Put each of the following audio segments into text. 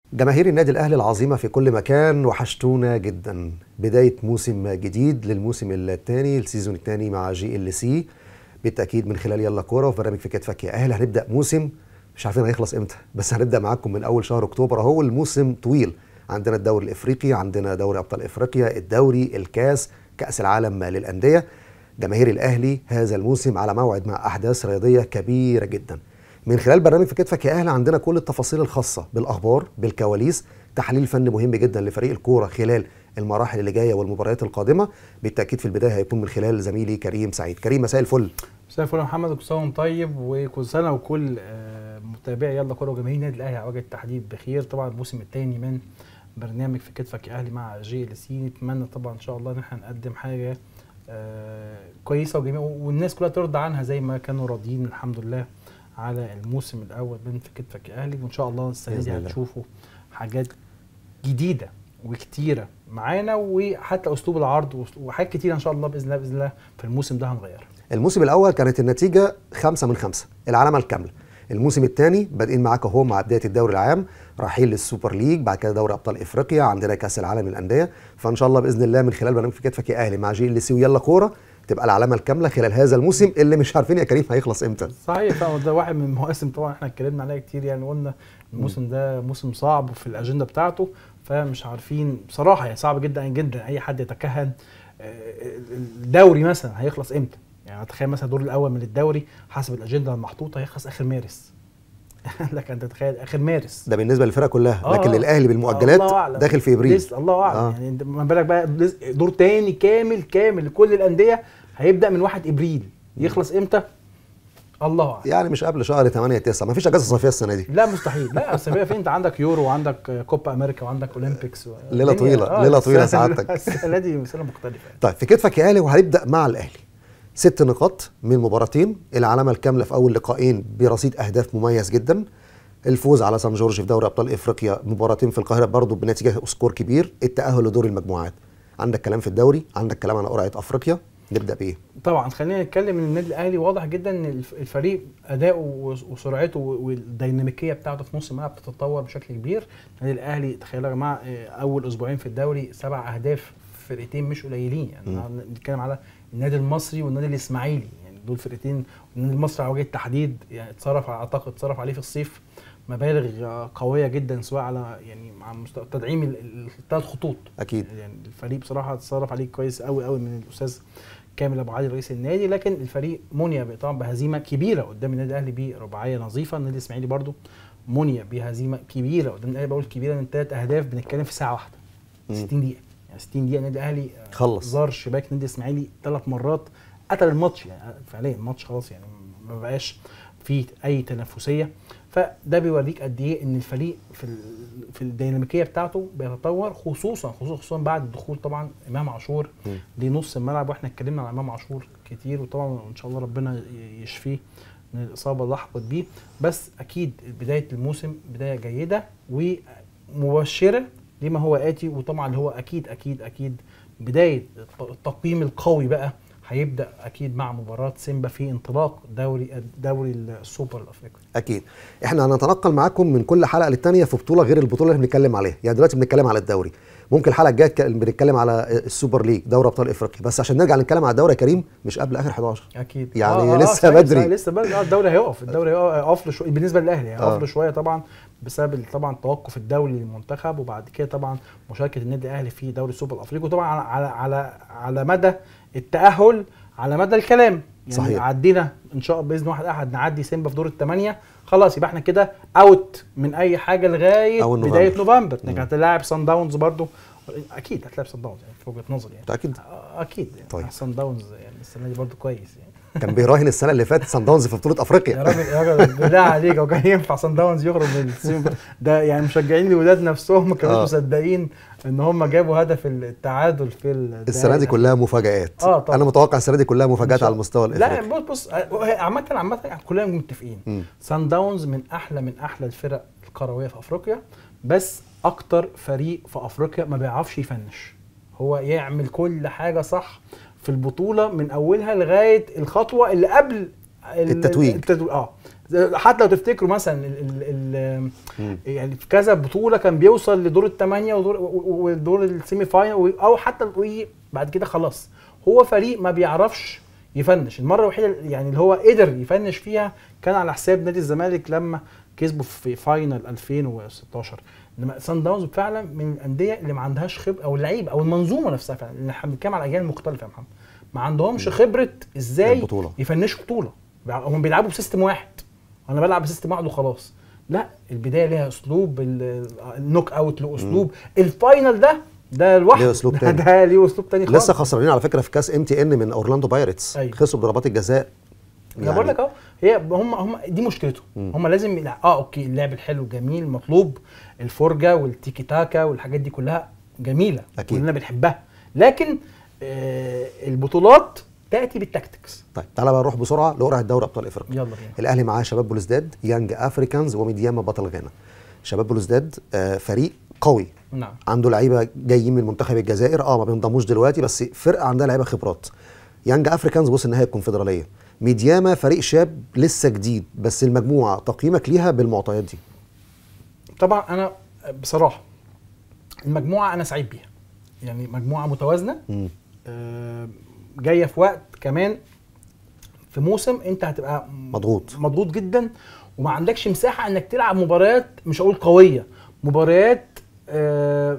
جماهير النادي الاهلي العظيمه في كل مكان وحشتونا جدا بدايه موسم جديد للموسم الثاني السيزون الثاني مع جي ال سي بالتاكيد من خلال يلا كوره وفي برنامج في كتفك يا اهلي هنبدا موسم مش عارفين هيخلص امتى بس هنبدا معاكم من اول شهر اكتوبر اهو الموسم طويل عندنا الدوري الافريقي عندنا دوري ابطال افريقيا الدوري الكاس كاس العالم للانديه جماهير الاهلي هذا الموسم على موعد مع احداث رياضيه كبيره جدا من خلال برنامج في كتفك يا اهلي عندنا كل التفاصيل الخاصه بالاخبار بالكواليس تحليل فني مهم جدا لفريق الكوره خلال المراحل اللي جايه والمباريات القادمه بالتاكيد في البدايه هيكون من خلال زميلي كريم سعيد كريم مساء الفل مساء الفل يا محمد كل سنه وانت طيب وكل سنه وكل آه، متابعي يلا كوره وجماهير النادي الاهلي على وجه التحديد بخير طبعا الموسم الثاني من برنامج في كتفك يا اهلي مع جي ال سي نتمنى طبعا ان شاء الله ان احنا نقدم حاجه آه، كويسه وجميله والناس كلها ترضى عنها زي ما كانوا راضيين الحمد لله على الموسم الاول من في كتفك يا اهلي وان شاء الله السنه دي بإذن الله. هتشوفوا حاجات جديده وكتيره معانا وحتى اسلوب العرض وحاجات كتيره ان شاء الله باذن الله باذن الله في الموسم ده هنغيرها الموسم الاول كانت النتيجه خمسة من خمسة العلامه الكامله الموسم الثاني بادئين معاك اهو مع بدايه الدوري العام رايحين للسوبر ليج بعد كده دوري ابطال افريقيا عندنا كاس العالم للانديه فان شاء الله باذن الله من خلال برنامج في كتفك يا اهلي مع جي ال سي ويلا كوره تبقى العلامه الكامله خلال هذا الموسم اللي مش عارفين يا كريم هيخلص امتى صحيح فعلا ده واحد من المواسم طبعا احنا اتكلمنا عليها كتير يعني قلنا الموسم ده موسم صعب في الاجنده بتاعته فمش عارفين بصراحه يعني صعب جدا جدا اي حد يتكهن آه، الدوري مثلا هيخلص امتى يعني تخيل مثلا الدور الاول من الدوري حسب الاجنده المحطوطه هيخلص اخر مارس لك انت تتخيل اخر مارس ده بالنسبه للفرقه كلها آه، لكن آه. للاهلي بالمؤجلات الله أعلم. داخل في ابريل لسه الله اعلم آه. يعني انت ما بالك بقى لس- دور تاني كامل كامل لكل الانديه هيبدا من 1 ابريل يخلص امتى الله اعلم يعني مش قبل شهر 8 9 ما فيش اجازه صيفيه السنه دي لا مستحيل لا اصل بقى في انت عندك يورو وعندك كوبا امريكا وعندك اولمبيكس و... ليلة الدنيا- طويلة، ليلة طويلة السنة- سعادتك. السنه دي مساله مختلفه طيب في كتفك يا اهلي وهنبدا مع الاهلي ست نقاط من مباراتين العلامه الكامله في اول لقاءين برصيد اهداف مميز جدا الفوز على سان جورج في دوري ابطال افريقيا مباراتين في القاهره برضو بنتيجه سكور كبير التاهل لدور المجموعات عندك كلام في الدوري عندك كلام على قرعه افريقيا نبدا بايه طبعا خلينا نتكلم ان النادي الاهلي واضح جدا ان الف- الفريق اداؤه وسرعته والديناميكيه بتاعته في نص الملعب بتتطور بشكل كبير النادي الاهلي تخيلوا يا جماعه آه، اول اسبوعين في الدوري سبع اهداف فرقتين مش قليلين يعني مم. نتكلم على النادي المصري والنادي الاسماعيلي يعني دول فرقتين النادي المصري على وجه التحديد يعني اتصرف اعتقد اتصرف عليه في الصيف مبالغ آه، قويه جدا سواء على يعني مع مستوى تدعيم الثلاث خطوط اكيد يعني الفريق بصراحه اتصرف عليه كويس قوي قوي من الاستاذ كامل ابو علي رئيس النادي لكن الفريق مني طبعا بهزيمه كبيره قدام النادي الاهلي برباعيه نظيفه النادي الاسماعيلي برضو مني بهزيمه كبيره قدام الاهلي بقول كبيره من ثلاث اهداف بنتكلم في ساعه واحده مم. 60 دقيقه يعني 60 دقيقه النادي الاهلي آه، خلص. زار شباك النادي الاسماعيلي ثلاث مرات قتل الماتش يعني فعليا الماتش خلاص يعني ما بقاش فيه اي تنافسيه فده بيوريك قد ايه ان الفريق في ال- في الديناميكيه بتاعته بيتطور خصوصا خصوصا خصوصا بعد دخول طبعا امام عاشور مم. لنص الملعب واحنا اتكلمنا على امام عاشور كتير وطبعا ان شاء الله ربنا ي- يشفيه من الاصابه اللي لحقت بيه بس اكيد بدايه الموسم بدايه جيده ومبشره لما هو اتي وطبعا اللي هو اكيد اكيد اكيد بدايه الت- التقييم القوي بقى هيبدا اكيد مع مباراه سيمبا في انطلاق دوري دوري السوبر الافريقي اكيد احنا هنتنقل معاكم من كل حلقه للتانيه في بطوله غير البطوله اللي بنتكلم عليها يعني دلوقتي بنتكلم على الدوري ممكن الحلقه الجايه ك- بنتكلم على السوبر ليج دوري ابطال افريقيا بس عشان نرجع نتكلم على الدوري يا كريم مش قبل اخر 11 اكيد يعني لسه صحيح، بدري. صحيح، لسه بدري اه الدوري هيقف الدوري هيقف له شويه بالنسبه للاهلي هيقف آه. له شويه طبعا بسبب ال- طبعا توقف الدولي للمنتخب وبعد كده طبعا مشاركه النادي الاهلي في دوري السوبر الافريقي وطبعا على على على, على مدى التاهل على مدى الكلام يعني صحيح. عدينا ان شاء الله باذن واحد احد نعدي سيمبا في دور الثمانيه خلاص يبقى احنا كده اوت من اي حاجه لغايه أول نوفمبر. بدايه نوفمبر مم. انك هتلاعب سان داونز برضو اكيد هتلاعب سان داونز يعني في وجهه نظري يعني متاكد آه، اكيد يعني طيب. طيب. سان داونز يعني السنه دي برضو كويس يعني كان بيراهن السنه اللي فاتت سان داونز في بطوله يا افريقيا راجل يا راجل بالله عليك هو كان ينفع سان داونز يخرج من السيم ده يعني مشجعين الولاد نفسهم ما كانوش آه. مصدقين ان هم جابوا هدف التعادل في الدقايق السنه دي كلها مفاجات آه، طبعا. انا متوقع السنه دي كلها إن مفاجات شاء على المستوى لا الافريقي بص بص آه، عامة عامة كلنا متفقين مم. سان داونز من احلى من احلى الفرق الكرويه في افريقيا بس اكتر فريق في افريقيا ما بيعرفش يفنش هو يعمل كل حاجه صح في البطوله من اولها لغايه الخطوه اللي قبل ال- التتويج. التتويج اه زي- حتى لو تفتكروا مثلا ال ال ال مم. يعني في كذا بطوله كان بيوصل لدور الثمانيه ودور و- و- ودور السيمي فاينل و- او حتى ال- بعد كده خلاص هو فريق ما بيعرفش يفنش المره الوحيده يعني اللي هو قدر يفنش فيها كان على حساب نادي الزمالك لما كسبوا في فاينل 2016 انما سان داونز فعلا من الانديه اللي ما عندهاش خبره او اللعيب او المنظومه نفسها فعلا لان احنا بنتكلم على اجيال مختلفه يا محمد ما عندهمش خبره ازاي البطولة. يفنشوا بطوله هم بيلعبوا بسيستم واحد انا بلعب بسيستم واحد وخلاص لا البدايه ليها اسلوب ال- النوك اوت له اسلوب الفاينل ده ده لوحده ليه أسلوب ده- تاني. ده ليه اسلوب تاني خالص لسه خسرانين على فكره في كاس ام تي ان من اورلاندو بايرتس أيوة. خسروا بضربات الجزاء انا بقول لك اهو هي هم هم دي مشكلتهم هم لازم يلع- اه اوكي اللعب الحلو جميل مطلوب الفرجه والتيكي تاكا والحاجات دي كلها جميله أكيد. كلنا بنحبها لكن آه البطولات تاتي بالتكتكس طيب تعالى بقى نروح بسرعه لقرعه دوري ابطال افريقيا يلا بينا الاهلي معاه شباب بلوزداد يانج افريكانز وميدياما بطل غانا شباب بلوزداد آه فريق قوي نعم عنده لعيبه جايين من منتخب الجزائر اه ما بينضموش دلوقتي بس فرقه عندها لعيبه خبرات يانج افريكانز وصل نهائي الكونفدراليه ميدياما فريق شاب لسه جديد بس المجموعه تقييمك ليها بالمعطيات دي طبعا انا بصراحه المجموعه انا سعيد بيها يعني مجموعه متوازنه مم. آه، جايه في وقت كمان في موسم انت هتبقى م- مضغوط. مضغوط جدا وما عندكش مساحه انك تلعب مباريات مش هقول قويه مباريات آه،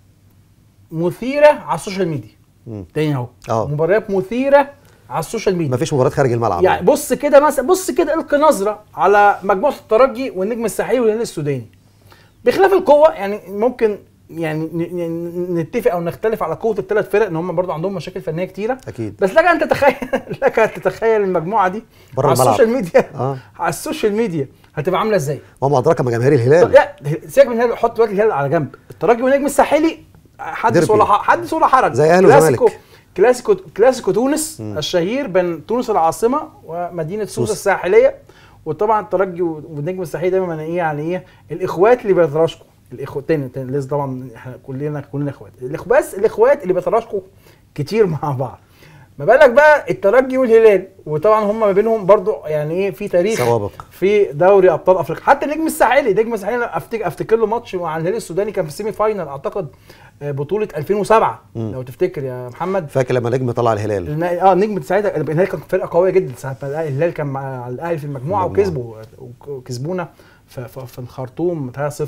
مثيره على السوشيال ميديا مم. تاني اهو اه. مباريات مثيره على السوشيال ميديا مفيش مباريات خارج الملعب يعني بص كده مثلا بص كده القي نظره على مجموعه الترجي والنجم الساحلي والهلال السوداني بخلاف القوه يعني ممكن يعني ن- ن- نتفق او نختلف على قوه الثلاث فرق ان هم برضو عندهم مشاكل فنيه كتيره اكيد بس لك ان تتخيل لك ان تتخيل المجموعه دي بره على الملعب. السوشيال ميديا اه على السوشيال ميديا هتبقى عامله ازاي؟ وما ادراك ما جماهير طب الهلال لا سيبك من الهلال حط دلوقتي الهلال على جنب الترجي والنجم الساحلي حدث ديربي. ولا ح- حدث ولا حرج زي أهلي كلاسيكو وزمالك. كلاسيكو كلاسيكو تونس الشهير بين تونس العاصمه ومدينه سوسه سوسة. الساحليه وطبعا الترجي والنجم الساحلي دايما من ايه يعني ايه الاخوات اللي بيتراشقوا الاخوات تاني تاني لازم طبعا احنا كلنا كلنا اخوات الإخ- بس الاخوات اللي بيتراشقوا كتير مع بعض ما بالك بقى الترجي والهلال وطبعا هم ما بينهم برضو يعني ايه في تاريخ سوابق في دوري ابطال افريقيا حتى النجم الساحلي النجم الساحلي أنا افتكر افتكر له ماتش مع الهلال السوداني كان في السيمي فاينل اعتقد آه، بطوله 2007 مم. لو تفتكر يا محمد فاكر لما نجم طلع الهلال النا- اه النجم ساعتها الهلال كان فرقه قويه جدا ساعه ما الهلال كان مع الاهلي في المجموعه المجموعة. وكسبوا وكسبونا في, في, في الخرطوم 3-0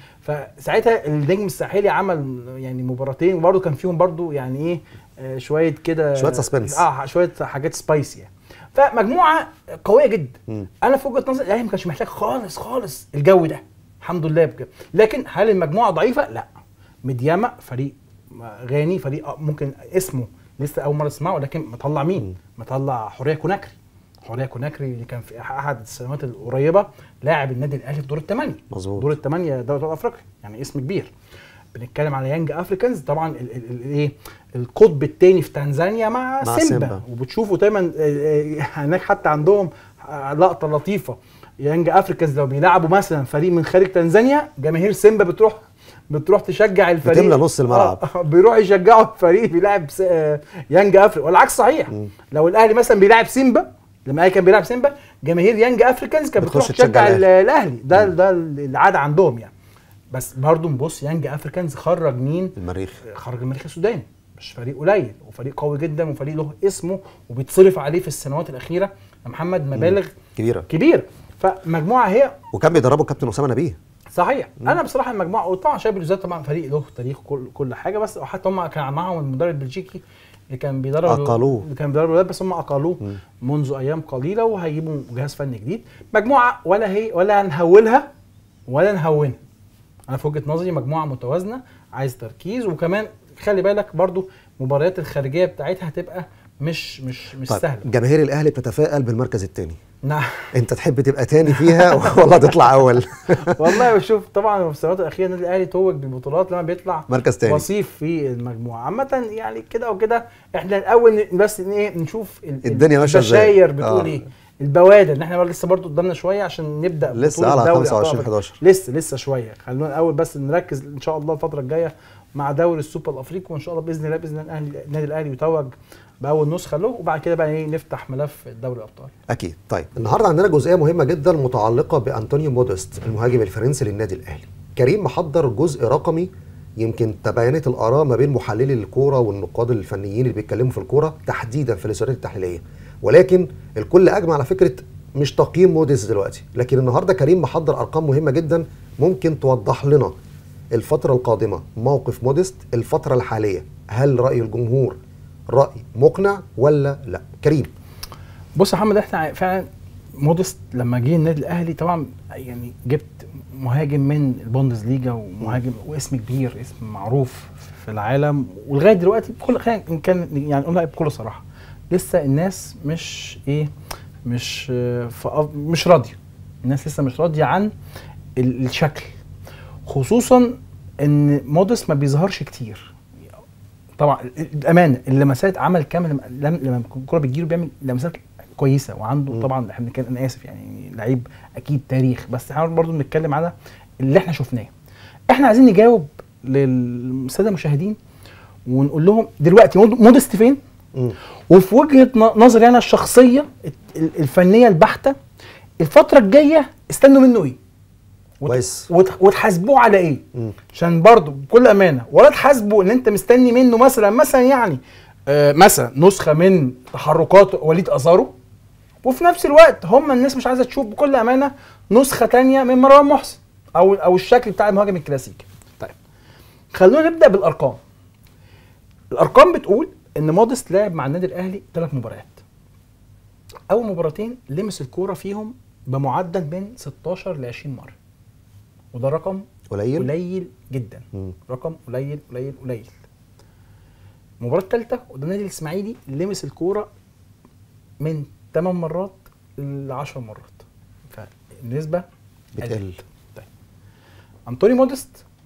فساعتها النجم الساحلي عمل يعني مباراتين وبرده كان فيهم برده يعني ايه آه، شويه كده شوية suspense. اه شويه حاجات سبايسي يعني فمجموعه قويه جدا مم. انا في وجهه نظري الاهلي ما كانش محتاج خالص خالص الجو ده الحمد لله بجد لكن هل المجموعه ضعيفه لا مدياما فريق غاني فريق آه، ممكن اسمه لسه اول مره اسمعه لكن مطلع مين مطلع حوريه كوناكري حوريه كوناكري اللي كان في احد السنوات القريبه لاعب النادي الاهلي في دور الثمانيه مظبوط. دور الثمانيه دوري ابطال افريقيا يعني اسم كبير بنتكلم على يانج افريكانز طبعا ال- ال- ال- ايه القطب الثاني في تنزانيا مع, مع سيمبا, سيمبا. وبتشوفوا دايما آه، آه، هناك حتى عندهم آه، لقطه لطيفه يانج افريكانز لو بيلعبوا مثلا فريق من خارج تنزانيا جماهير سيمبا بتروح بتروح تشجع الفريق بتملى نص الملعب. آه، بيروح يشجعوا الفريق بيلعب س- آه، يانج افريكا والعكس صحيح مم. لو الاهلي مثلا بيلعب سيمبا لما الاهلي كان بيلعب سيمبا جماهير يانج افريكانز كانت بتروح بتخش تشجع تشجع ال- الأهلي. الاهلي ده ده العاده عندهم يعني بس برضه نبص يانج افريكانز خرج مين المريخ خرج المريخ السوداني مش فريق قليل وفريق قوي جدا وفريق له اسمه وبيتصرف عليه في السنوات الاخيره يا محمد مبالغ كبيره كبيره فمجموعه هي وكان بيدربه الكابتن اسامه نبيه صحيح انا بصراحه المجموعه وطبعا شايف بالذات طبعا فريق له تاريخ كل كل حاجه بس حتى هم كان معاهم المدرب البلجيكي اللي كان بيدرب أقالوه. اللي كان بيدرب الولاد بس هم اقالوه مم. منذ ايام قليله وهيجيبوا جهاز فني جديد مجموعه ولا هي ولا هنهولها ولا نهونها انا في وجهه نظري مجموعه متوازنه عايز تركيز وكمان خلي بالك برضو مباريات الخارجيه بتاعتها هتبقى مش مش مش طيب سهله جماهير الاهلي بتتفائل بالمركز الثاني نعم انت تحب تبقى تاني فيها ولا تطلع اول والله بشوف طبعا في السنوات الاخيره النادي الاهلي توج بالبطولات لما بيطلع مركز تاني وصيف في المجموعه عامه يعني كده او كده احنا الاول ن- بس ن- ايه نشوف ال- الدنيا ماشية ازاي. البشاير بتقول آه. ايه البوادر ان احنا لسه برضو قدامنا شويه عشان نبدا لسه بطولة على دوري 25 أبطال أفريقيا. 11 لسه لسه شويه خلونا الاول بس نركز ان شاء الله الفتره الجايه مع دوري السوبر الافريقي وان شاء الله باذن الله باذن الله الأهلي- النادي الاهلي يتوج باول نسخه له وبعد كده بقى ايه نفتح ملف دوري الابطال اكيد طيب النهارده عندنا جزئيه مهمه جدا متعلقه بانطونيو مودست المهاجم الفرنسي للنادي الاهلي كريم محضر جزء رقمي يمكن تباينت الاراء ما بين محللي الكوره والنقاد الفنيين اللي بيتكلموا في الكوره تحديدا في الاستوديوهات التحليليه ولكن الكل اجمع على فكره مش تقييم موديس دلوقتي لكن النهارده كريم محضر ارقام مهمه جدا ممكن توضح لنا الفتره القادمه موقف موديست الفتره الحاليه هل راي الجمهور راي مقنع ولا لا كريم بص يا محمد احنا فعلا مودست لما جه النادي الاهلي طبعا يعني جبت مهاجم من البوندز ليجا ومهاجم واسم كبير اسم معروف في العالم ولغايه دلوقتي بكل خلينا إن كان يعني نقولها بكل صراحه لسه الناس مش ايه مش آه، في أف- مش راضيه الناس لسه مش راضيه عن ال- الشكل خصوصا ان مودست ما بيظهرش كتير طبعا الامانه اللمسات عمل كامل لما لما الكوره بتجيله بيعمل لمسات كويسه وعنده مم. طبعا احنا بنتكلم انا اسف يعني لعيب اكيد تاريخ بس احنا برضه بنتكلم على اللي احنا شفناه احنا عايزين نجاوب للساده المشاهدين ونقول لهم دلوقتي مود- مودست فين مم. وفي وجهه ن- نظري انا الشخصيه ال- الفنيه البحته الفتره الجايه استنوا منه ايه وت- كويس. وت- وتحاسبوه على ايه مم. عشان برضه بكل امانه ولا تحاسبه ان انت مستني منه مثلا مثلا يعني آه مثلا نسخه من تحركات وليد ازارو وفي نفس الوقت هم الناس مش عايزه تشوف بكل امانه نسخه تانية من مروان محسن او او الشكل بتاع المهاجم الكلاسيكي طيب خلونا نبدا بالارقام الارقام بتقول ان مودست لعب مع النادي الاهلي ثلاث مباريات اول مباراتين لمس الكوره فيهم بمعدل من 16 ل 20 مره وده رقم قليل قليل جدا مم. رقم قليل قليل قليل المباراة الثالثة قدام النادي الإسماعيلي لمس الكورة من 8 مرات ل 10 مرات فالنسبة بتقل قلت. طيب أنطوني مودست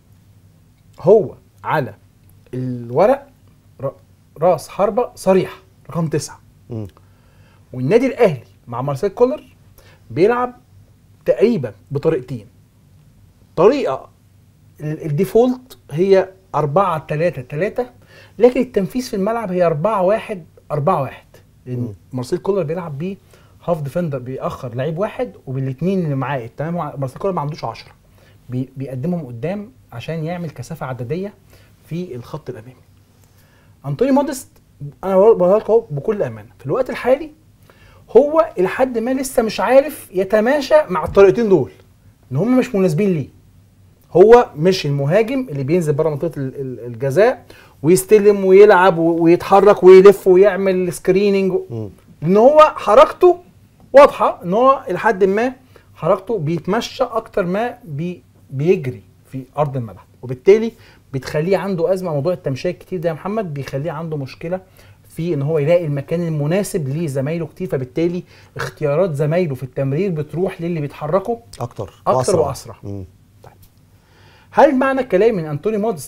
هو على الورق ر- راس حربة صريح رقم تسعة مم. والنادي الأهلي مع مارسيل كولر بيلعب تقريبا بطريقتين طريقه ال- الديفولت هي 4 3 3 لكن التنفيذ في الملعب هي 4 1 4 1 لان مم. مارسيل كولر بيلعب بيه هاف ديفندر بيأخر لعيب واحد وبالاثنين اللي معاه تمام مارسيل كولر ما عندوش 10 بي بيقدمهم قدام عشان يعمل كثافه عدديه في الخط الامامي انطوني مودست انا بقول لك اهو بكل امانه في الوقت الحالي هو الى حد ما لسه مش عارف يتماشى مع الطريقتين دول ان هم مش مناسبين ليه هو مش المهاجم اللي بينزل بره منطقه ال- ال- الجزاء ويستلم ويلعب و- ويتحرك ويلف ويعمل سكريننج مم. ان هو حركته واضحه ان هو الى حد ما حركته بيتمشى اكتر ما بي بيجري في ارض الملعب وبالتالي بتخليه عنده ازمه موضوع التمشيه الكتير ده يا محمد بيخليه عنده مشكله في ان هو يلاقي المكان المناسب لزمايله كتير فبالتالي اختيارات زمايله في التمرير بتروح للي بيتحركوا اكتر أكتر وأسرع. مم. هل معنى كلامي ان انطوني مودست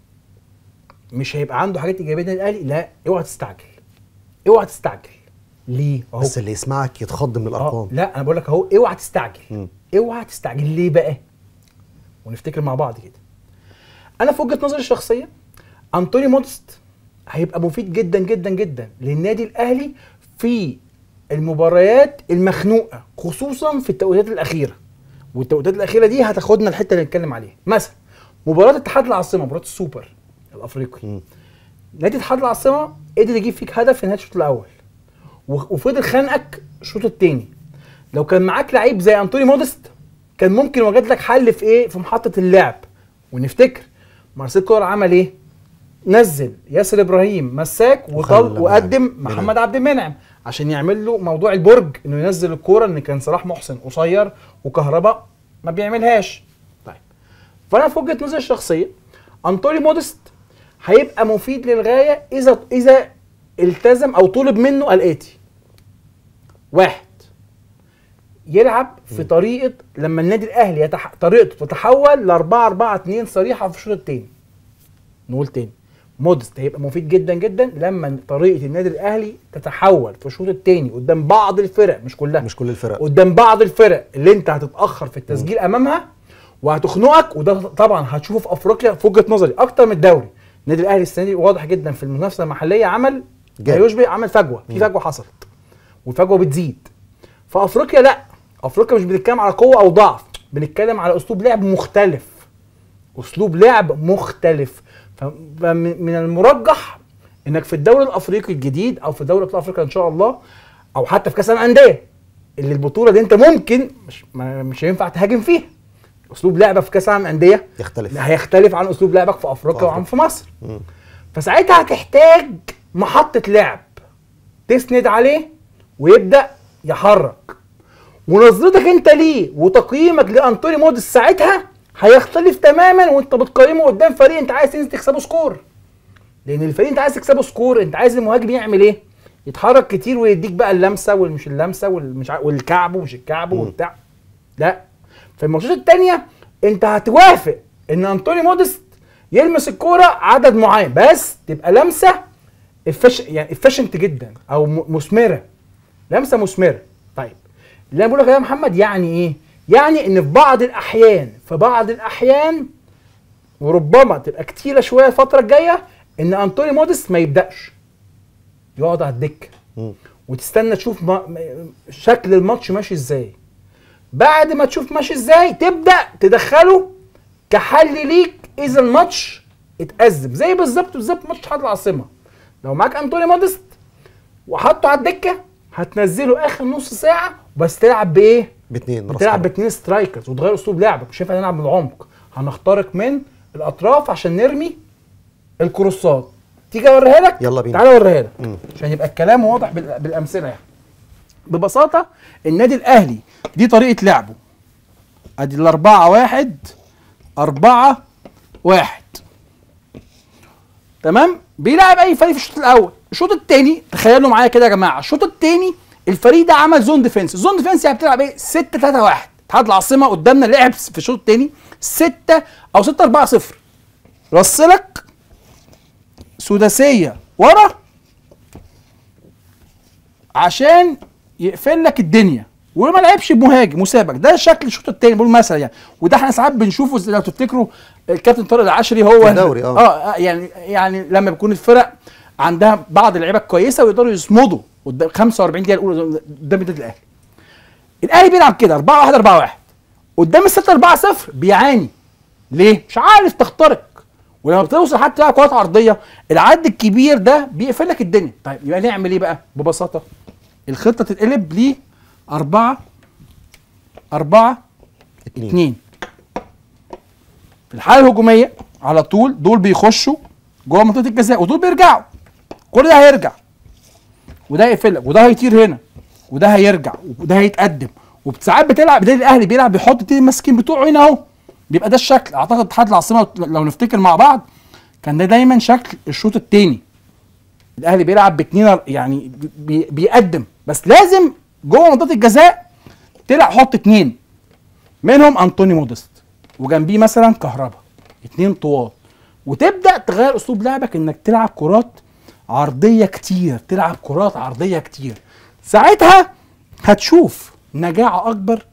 مش هيبقى عنده حاجات ايجابيه للنادي الاهلي لا اوعى تستعجل اوعى تستعجل ليه اهو بس اللي يسمعك يتخض من آه الارقام لا انا بقول لك اهو اوعى تستعجل مم. اوعى تستعجل ليه بقى ونفتكر مع بعض كده انا في وجهه نظري الشخصيه انطوني مودست هيبقى مفيد جدا جدا جدا للنادي الاهلي في المباريات المخنوقه خصوصا في التوقيتات الاخيره والتوقيتات الاخيره دي هتاخدنا الحته اللي نتكلم عليها مثلا مباراه اتحاد العاصمه مباراه السوبر الافريقي مم. نادي اتحاد العاصمه قدر يجيب فيك هدف في نهايه الشوط الاول و- وفضل خانقك الشوط الثاني لو كان معاك لعيب زي انطوني مودست كان ممكن وجد لك حل في ايه في محطه اللعب ونفتكر مارسيل كولر عمل ايه نزل ياسر ابراهيم مساك وخلى وطل وقدم منعم. محمد عبد المنعم عشان يعمل له موضوع البرج انه ينزل الكوره ان كان صلاح محسن قصير وكهرباء ما بيعملهاش طيب فانا في وجهه نظري الشخصيه انطوني مودست هيبقى مفيد للغايه اذا اذا التزم او طلب منه الاتي واحد يلعب في طريقه لما النادي الاهلي يتح... طريقته تتحول ل 4 4 2 صريحه في الشوط الثاني نقول تاني مودست هيبقى مفيد جدا جدا لما طريقه النادي الاهلي تتحول في الشوط الثاني قدام بعض الفرق مش كلها مش كل الفرق قدام بعض الفرق اللي انت هتتاخر في التسجيل امامها وهتخنقك وده طبعا هتشوفه في افريقيا في وجهه نظري اكتر من الدوري النادي الاهلي السنه دي واضح جدا في المنافسه المحليه عمل جاب. لا يشبه عمل فجوه في فجوه حصلت والفجوه بتزيد في افريقيا لا افريقيا مش بنتكلم على قوه او ضعف بنتكلم على اسلوب لعب مختلف اسلوب لعب مختلف ف- فمن المرجح انك في الدوري الافريقي الجديد او في دوري ابطال افريقيا ان شاء الله او حتى في كاس العالم للانديه اللي البطوله دي انت ممكن مش ما- مش هينفع تهاجم فيها اسلوب لعبك في كاس العالم للانديه يختلف هيختلف عن اسلوب لعبك في افريقيا في وعن في مصر مم. فساعتها هتحتاج محطة لعب تسند عليه ويبدأ يحرك ونظرتك انت ليه وتقييمك لانطوني موديس ساعتها هيختلف تماما وانت بتقيمه قدام فريق انت عايز تنزل تكسبه سكور لان الفريق انت عايز تكسبه سكور انت عايز المهاجم يعمل ايه يتحرك كتير ويديك بقى اللمسه والمش اللمسه والمش ع- والكعب ومش الكعب وبتاع لا في الماتشات التانية انت هتوافق ان انطوني موديست يلمس الكوره عدد معين بس تبقى لمسه افش يعني افشنت جدا او م- مثمره لمسه مثمره طيب اللي انا بقول لك يا محمد يعني ايه يعني ان في بعض الاحيان في بعض الاحيان وربما تبقى كتيره شويه الفتره الجايه ان انطوني موديست ما يبداش يقعد على الدكه مم. وتستنى تشوف ما ما- شكل الماتش ماشي ازاي بعد ما تشوف ماشي ازاي تبدا تدخله كحل ليك اذا الماتش اتأزم زي بالظبط بالظبط ماتش اتحاد العاصمه لو معاك انطوني موديست وحطه على الدكه هتنزله اخر نص ساعه بس تلعب بايه؟ باثنين راس بتلعب حربة. باثنين سترايكرز وتغير اسلوب لعبك مش هينفع نلعب من العمق هنخترق من الاطراف عشان نرمي الكروسات تيجي اوريها لك يلا بينا. تعالى اوريها لك مم. عشان يبقى الكلام واضح بال- بالامثله يعني ببساطه النادي الاهلي دي طريقه لعبه ادي الاربعه واحد اربعه واحد تمام بيلعب اي فريق في الشوط الاول الشوط الثاني تخيلوا معايا كده يا جماعه الشوط الثاني الفريق ده عمل زون ديفense الزون ديفنس يعني بتلعب ايه 6 3 1 اتحاد العاصمه قدامنا لعب في الشوط الثاني 6 او 6 4 0 رسلك سداسيه ورا عشان يقفل لك الدنيا وما لعبش بمهاجم وسابك ده شكل الشوط الثاني بقول مثلا يعني وده احنا ساعات بنشوفه زي لو تفتكروا الكابتن طارق العشري هو في الدوري، آه. اه يعني يعني لما بيكون الفرق عندها بعض اللعيبه كويسه ويقدروا يصمدوا قدام 45 دقيقه الاولى قدام النادي الاهلي الاهلي بيلعب كده 4 1 4 1 قدام ال 6 4 0 بيعاني ليه؟ مش عارف تخترق ولما بتوصل حتى تلعب كرات عرضيه العد الكبير ده بيقفل لك الدنيا طيب يبقى نعمل ايه بقى؟ ببساطه الخطه تتقلب ل 4 4 اتنين 2 في الحاله الهجوميه على طول دول بيخشوا جوه منطقه الجزاء ودول بيرجعوا كل ده هيرجع وده هيقفل لك وده هيطير هنا وده هيرجع وده هيتقدم وساعات بتلعب بدل الاهلي بيلعب بيحط اتنين الماسكين بتوعه هنا اهو بيبقى ده الشكل اعتقد اتحاد العاصمه لو نفتكر مع بعض كان ده دايما شكل الشوط الثاني الاهلي بيلعب باتنين يعني بي بيقدم بس لازم جوه منطقه الجزاء تلعب حط اتنين منهم انطوني موديست وجنبيه مثلا كهربا اتنين طوال وتبدا تغير اسلوب لعبك انك تلعب كرات عرضيه كتير تلعب كرات عرضيه كتير ساعتها هتشوف نجاعه اكبر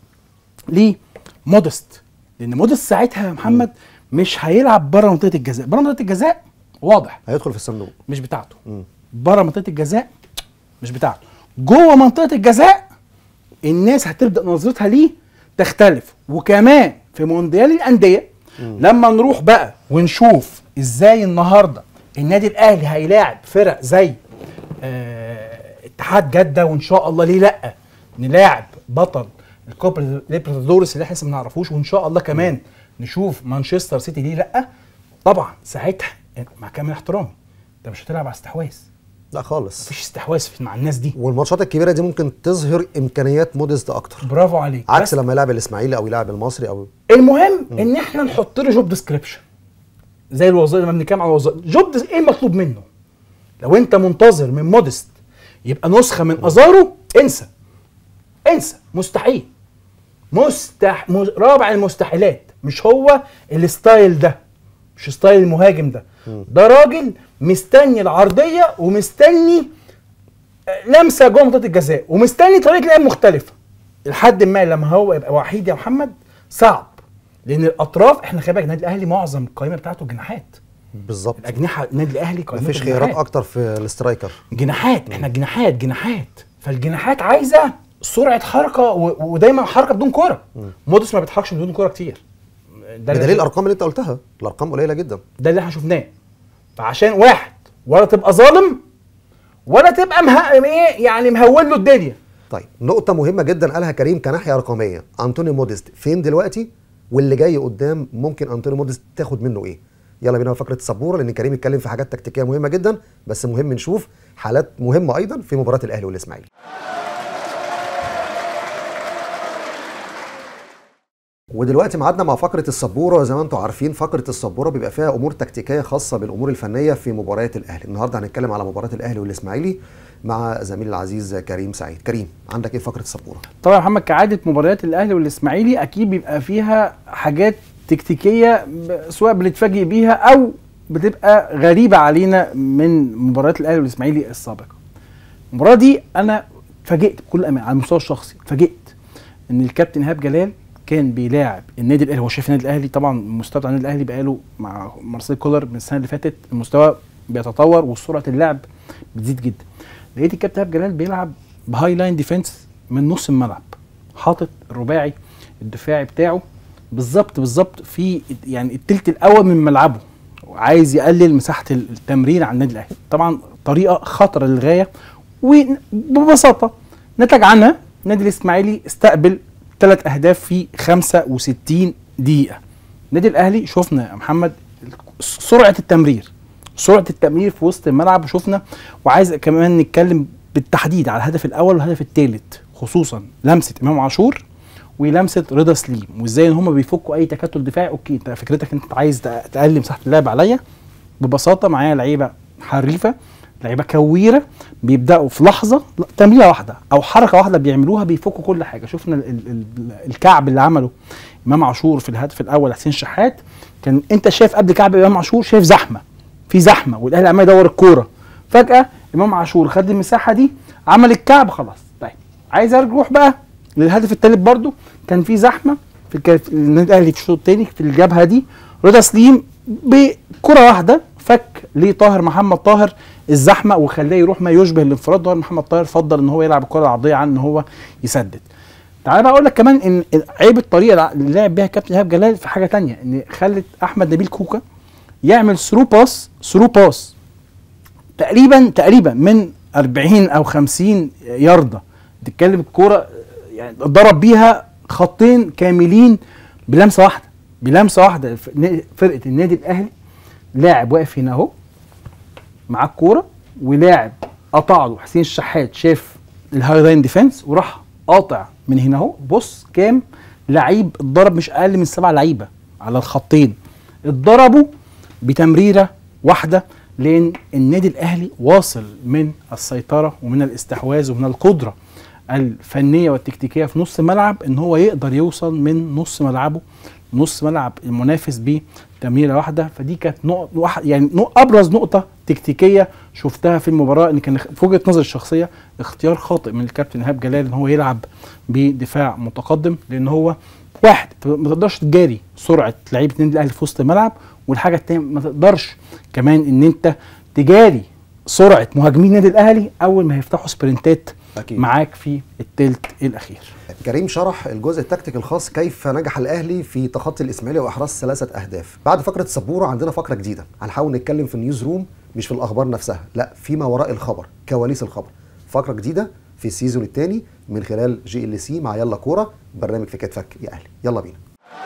لموديست لان موديست ساعتها يا محمد مش هيلعب بره منطقه الجزاء بره منطقه الجزاء واضح هيدخل في الصندوق مش بتاعته مم. بره منطقه الجزاء مش بتاعته جوه منطقه الجزاء الناس هتبدا نظرتها ليه تختلف وكمان في مونديال الانديه لما نروح بقى ونشوف ازاي النهارده النادي الاهلي هيلاعب فرق زي آه اتحاد جده وان شاء الله ليه لا نلاعب بطل الكوبا ليبرتادورس اللي احنا لسه ما نعرفوش وان شاء الله كمان نشوف مانشستر سيتي ليه لا طبعا ساعتها مع كامل احترامي انت مش هتلعب على استحواذ لا خالص مفيش استحواذ في- مع الناس دي والماتشات الكبيره دي ممكن تظهر امكانيات موديست اكتر برافو عليك عكس بس لما يلعب الاسماعيلي او يلعب المصري او المهم ان احنا نحط له جوب ديسكريبشن زي الوظائف لما بنتكلم على الوظائف جوب ديس... ايه المطلوب منه لو انت منتظر من موديست يبقى نسخه من ازارو انسى انسى مستحيل مستح م... رابع المستحيلات مش هو الستايل ده مش ستايل المهاجم ده ده راجل مستني العرضيه ومستني آه، لمسه جوه منطقه الجزاء ومستني طريقه لعب مختلفه لحد ما لما هو يبقى وحيد يا محمد صعب لان الاطراف احنا خلي بالك النادي الاهلي معظم القائمه بتاعته جناحات بالظبط الاجنحه النادي الاهلي قائمته مفيش جناحات. خيارات اكتر في الاسترايكر جناحات احنا جناحات جناحات فالجناحات عايزه سرعه حركه و... ودايما حركه بدون كوره موديس ما بيتحركش بدون كوره كتير ده اللي- بدليل الارقام اللي انت قلتها الارقام قليله جدا ده اللي احنا شفناه فعشان واحد ولا تبقى ظالم ولا تبقى مه... ايه يعني مهول له الدنيا طيب نقطة مهمة جدا قالها كريم كناحية رقمية أنتوني موديست فين دلوقتي واللي جاي قدام ممكن أنتوني موديست تاخد منه إيه يلا بينا فقرة السبورة لأن كريم اتكلم في حاجات تكتيكية مهمة جدا بس مهم نشوف حالات مهمة أيضا في مباراة الأهلي والإسماعيلي ودلوقتي معادنا مع فقرة السبورة زي ما انتم عارفين فقرة السبورة بيبقى فيها أمور تكتيكية خاصة بالأمور الفنية في مباريات الأهلي النهاردة هنتكلم على مباراة الأهلي والإسماعيلي مع زميلي العزيز كريم سعيد كريم عندك إيه في فقرة السبورة طبعا يا محمد كعاده مباريات الاهلي والاسماعيلي اكيد بيبقى فيها حاجات تكتيكيه ب- سواء بنتفاجئ بيها او بتبقى غريبه علينا من مباريات الاهلي والاسماعيلي السابقه. المباراه دي انا اتفاجئت بكل امان على المستوى الشخصي اتفاجئت ان الكابتن ايهاب جلال كان بيلاعب النادي الاهلي هو شايف النادي الاهلي طبعا المستوى بتاع النادي الاهلي بقاله مع مارسيل كولر من السنه اللي فاتت المستوى بيتطور وسرعه اللعب بتزيد جدا. لقيت الكابتن ايهاب جلال بيلعب بهاي لاين ديفense من نص الملعب حاطط الرباعي الدفاعي بتاعه بالظبط بالظبط في يعني التلت الاول من ملعبه وعايز يقلل مساحه التمرير على النادي الاهلي طبعا طريقه خطره للغايه وببساطه نتج عنها النادي الاسماعيلي استقبل ثلاث اهداف في 65 دقيقه النادي الاهلي شفنا يا محمد سرعه التمرير سرعه التمرير في وسط الملعب وشفنا وعايز كمان نتكلم بالتحديد على الهدف الاول والهدف الثالث خصوصا لمسه امام عاشور ولمسه رضا سليم وازاي ان هم بيفكوا اي تكتل دفاعي اوكي انت فكرتك انت عايز تقلل مساحه اللعب عليا ببساطه معايا لعيبه حريفه لعيبه كويره بيبداوا في لحظه لا، تمريره واحده او حركه واحده بيعملوها بيفكوا كل حاجه شفنا ال ال ال الكعب اللي عمله امام عاشور في الهدف الاول حسين شحات كان انت شايف قبل كعب امام عاشور شايف زحمه في زحمه والاهلي عمال يدور الكوره فجاه امام عاشور خد المساحه دي عمل الكعب خلاص طيب عايز اروح بقى للهدف الثالث برضو كان في زحمه في الك- في النادي الاهلي في الشوط الثاني في الجبهه دي رضا سليم بكره واحده فك لطاهر محمد طاهر الزحمه وخلاه يروح ما يشبه الانفراد طاهر محمد طاهر فضل ان هو يلعب الكره العرضيه عن ان هو يسدد تعال بقى اقول لك كمان ان عيب الطريقه اللي لعب بيها كابتن ايهاب جلال في حاجه تانية ان خلت احمد نبيل كوكا يعمل ثرو باس ثرو باس تقريبا تقريبا من 40 او 50 ياردة تتكلم الكوره يعني ضرب بيها خطين كاملين بلمسه واحده بلمسه واحده ف- ن- فرقه النادي الاهلي لاعب واقف هنا اهو معاه الكوره ولاعب قطع له حسين الشحات شاف الهاي لاين ديفense وراح قاطع من هنا اهو بص كام لعيب اتضرب مش اقل من سبع لعيبه على الخطين اتضربوا بتمريره واحده لان النادي الاهلي واصل من السيطره ومن الاستحواذ ومن القدره الفنيه والتكتيكيه في نص الملعب ان هو يقدر يوصل من نص ملعبه نص ملعب المنافس بتمريره واحده فدي كانت نقط واحد يعني نق- ابرز نقطه تكتيكيه شفتها في المباراه ان كان في وجهه نظري الشخصيه اختيار خاطئ من الكابتن ايهاب جلال ان هو يلعب بدفاع متقدم لان هو واحد أنت ما تقدرش تجاري سرعه لعيبه النادي الاهلي في وسط الملعب والحاجه الثانيه ما تقدرش كمان ان انت تجاري سرعه مهاجمين النادي الاهلي اول ما هيفتحوا سبرنتات أكيد. معاك في الثلث الاخير كريم شرح الجزء التكتيكي الخاص كيف نجح الاهلي في تخطي الاسماعيلي واحراز ثلاثه اهداف بعد فقره السبوره عندنا فقره جديده هنحاول نتكلم في النيوز روم مش في الاخبار نفسها لا فيما وراء الخبر كواليس الخبر فقره جديده في السيزون الثاني من خلال جي ال سي مع يلا كوره برنامج في كتفك يا اهلي يلا بينا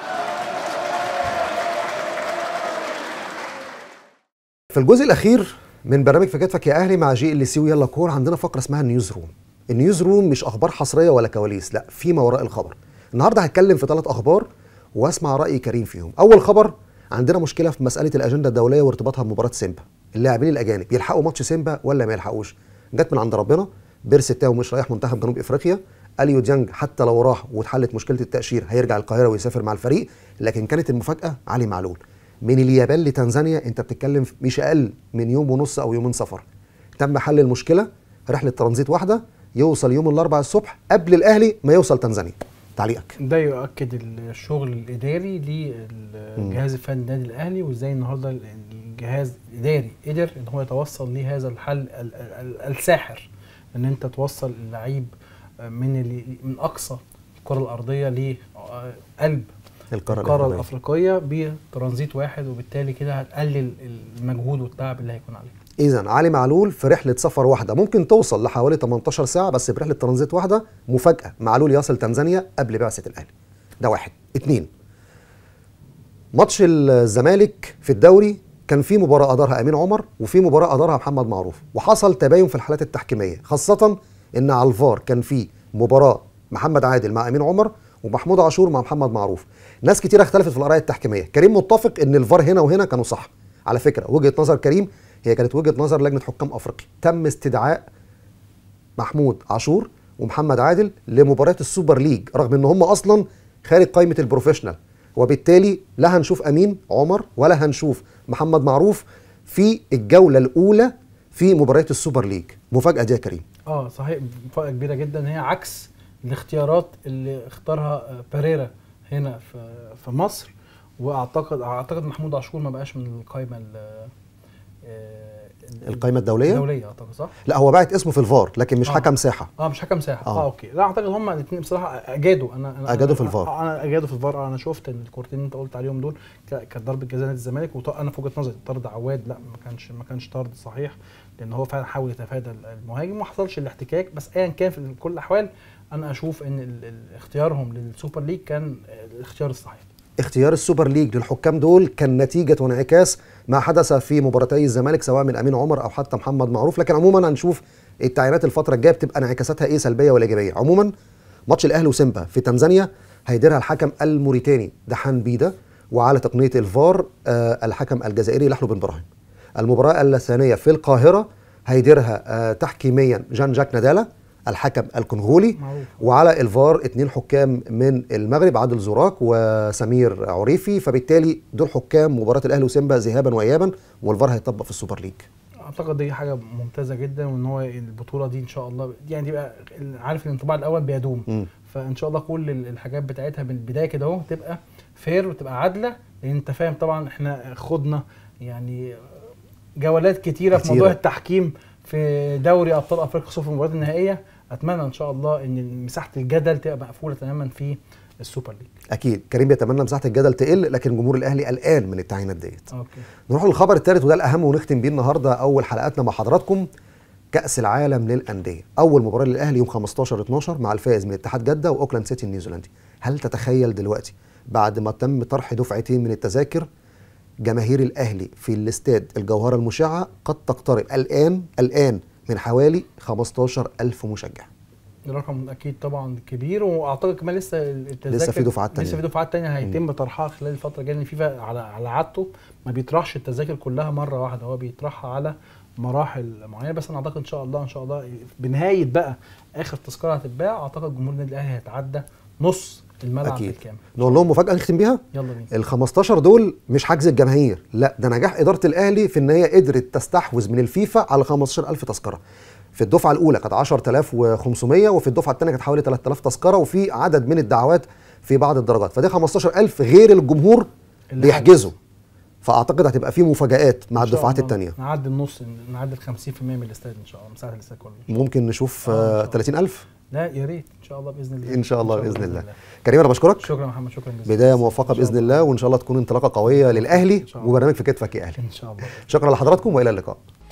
في الجزء الاخير من برنامج في كتفك يا اهلي مع جي ال سي ويلا كوره عندنا فقره اسمها النيوز روم النيوز روم مش اخبار حصريه ولا كواليس لا فيما وراء الخبر النهارده هتكلم في ثلاث اخبار واسمع راي كريم فيهم اول خبر عندنا مشكله في مساله الاجنده الدوليه وارتباطها بمباراه سيمبا اللاعبين الاجانب يلحقوا ماتش سيمبا ولا ما يلحقوش جت من عند ربنا بيرس تاو مش رايح منتخب جنوب افريقيا اليو ديانج حتى لو راح واتحلت مشكله التاشير هيرجع القاهره ويسافر مع الفريق لكن كانت المفاجاه علي معلول من اليابان لتنزانيا انت بتتكلم في مش اقل من يوم ونص او يومين سفر تم حل المشكله رحله ترانزيت واحده يوصل يوم الاربعاء الصبح قبل الاهلي ما يوصل تنزانيا تعليقك ده يؤكد الشغل الاداري للجهاز الفني للنادي الاهلي وازاي النهارده الجهاز الاداري قدر ان هو يتوصل لهذا الحل ال- ال- ال- الساحر ان انت توصل اللعيب من اللي من اقصى الكره الارضيه لقلب القاره القاره الافريقيه الافريقيه بترانزيت واحد وبالتالي كده هتقلل المجهود والتعب اللي هيكون عليه اذا علي معلول في رحله سفر واحده ممكن توصل لحوالي 18 ساعه بس برحله ترانزيت واحده مفاجاه معلول يصل تنزانيا قبل بعثه الاهلي ده واحد اتنين ماتش الزمالك في الدوري كان في مباراه ادارها امين عمر وفي مباراه ادارها محمد معروف وحصل تباين في الحالات التحكيميه خاصه ان على الفار كان في مباراه محمد عادل مع امين عمر ومحمود عاشور مع محمد معروف ناس كتير اختلفت في الاراء التحكيميه كريم متفق ان الفار هنا وهنا كانوا صح على فكره وجهه نظر كريم هي كانت وجهه نظر لجنه حكام افريقيا تم استدعاء محمود عاشور ومحمد عادل لمباراه السوبر ليج رغم ان هم اصلا خارج قائمه البروفيشنال وبالتالي لا هنشوف امين عمر ولا هنشوف محمد معروف في الجوله الاولى في مباريات السوبر ليج مفاجاه دي يا كريم اه صحيح مفاجاه كبيره جدا هي عكس الاختيارات اللي اختارها آه، بيريرا هنا في في مصر واعتقد اعتقد محمود عاشور ما بقاش من القائمه ال- آه، القائمه الدوليه الدوليه اعتقد صح؟ لا هو باعت اسمه في الفار لكن مش آه. حكم ساحه اه مش حكم ساحه آه. اه, اوكي لا اعتقد هم الاثنين بصراحه اجادوا انا انا أجادوا في أنا- الفار. آه، انا اجادوا في الفار آه، انا شفت ان الكورتين اللي انت قلت عليهم دول ك- كانت ضربه جزاء نادي الزمالك وط- انا في وجهه نظري طرد عواد لا ما كانش ما كانش طرد صحيح لان هو فعلا حاول يتفادى المهاجم وما حصلش الاحتكاك بس ايا كان في كل الاحوال انا اشوف ان ال- ال- اختيارهم للسوبر ليج كان الاختيار الصحيح اختيار السوبر ليج للحكام دول كان نتيجة وانعكاس ما حدث في مباراتي الزمالك سواء من أمين عمر أو حتى محمد معروف لكن عموما هنشوف التعيينات الفترة الجاية بتبقى انعكاساتها إيه سلبية ولا إيجابية عموما ماتش الأهلي وسيمبا في تنزانيا هيديرها الحكم الموريتاني دحان بيدا وعلى تقنية الفار آه الحكم الجزائري لحلو بن براهيم المباراة الثانية في القاهرة هيديرها آه تحكيميا جان جاك نادالا الحكم الكونغولي معروف. وعلى الفار اتنين حكام من المغرب عادل زوراك وسمير عريفي فبالتالي دول حكام مباراة الأهلي وسيمبا ذهابا وإيابا والفار هيطبق في السوبر ليج اعتقد دي حاجه ممتازه جدا وان هو البطوله دي ان شاء الله يعني دي بقى عارف الانطباع الاول بيدوم مم. فان شاء الله كل ال- الحاجات بتاعتها من البدايه كده اهو تبقى فير وتبقى عادله لان انت فاهم طبعا احنا خضنا يعني جولات كتيره في كتيرة. موضوع التحكيم في دوري ابطال افريقيا خصوصا في المباريات النهائيه اتمنى ان شاء الله ان مساحه الجدل تبقى مقفوله تماما في السوبر ليج أكيد كريم بيتمنى مساحة الجدل تقل لكن جمهور الأهلي قلقان من التعيينات ديت اوكي نروح للخبر الثالث وده الأهم ونختم بيه النهاردة أول حلقاتنا مع حضراتكم كأس العالم للأندية أول مباراة للأهلي يوم 15 12 مع الفائز من اتحاد جدة وأوكلاند سيتي النيوزيلندي هل تتخيل دلوقتي بعد ما تم طرح دفعتين من التذاكر جماهير الأهلي في الاستاد الجوهرة المشعة قد تقترب الآن الآن من حوالي 15 ألف مشجع رقم اكيد طبعا كبير واعتقد كمان لسه التذاكر لسه في دفعات تانية. لسه في دفعات تانية هيتم طرحها خلال الفتره الجايه لان فيفا على على عادته ما بيطرحش التذاكر كلها مره واحده هو بيطرحها على مراحل معينه بس انا اعتقد ان شاء الله ان شاء الله بنهايه بقى اخر تذكره هتتباع اعتقد جمهور النادي الاهلي هيتعدى نص الملعب أكيد بالكامل نقول لهم مفاجأة نختم بيها يلا بينا ال 15 دول مش حجز الجماهير لا ده نجاح اداره الاهلي في ان هي قدرت تستحوذ من الفيفا على 15000 تذكره في الدفعه الاولى كانت 10500 وفي الدفعه الثانيه كانت حوالي 3000 تذكره وفي عدد من الدعوات في بعض الدرجات فدي 15000 غير الجمهور اللي بيحجزوا فاعتقد هتبقى في مفاجات مع إن شاء الدفعات الله الثانيه نعدي النص نعدي ال 50% من الاستاد ان شاء الله مساحه الاستاد كله ممكن نشوف آه، إن شاء آه، الله. 30000 لا يا ريت ان شاء الله باذن الله ان شاء الله باذن الله كريم انا بشكرك شكرا يا محمد شكرا جزيلا بدايه موفقه إن شاء باذن الله وان شاء الله تكون انطلاقه قويه للاهلي إن شاء الله. وبرنامج في كتفك يا اهلي ان شاء الله شكرا لحضراتكم والى اللقاء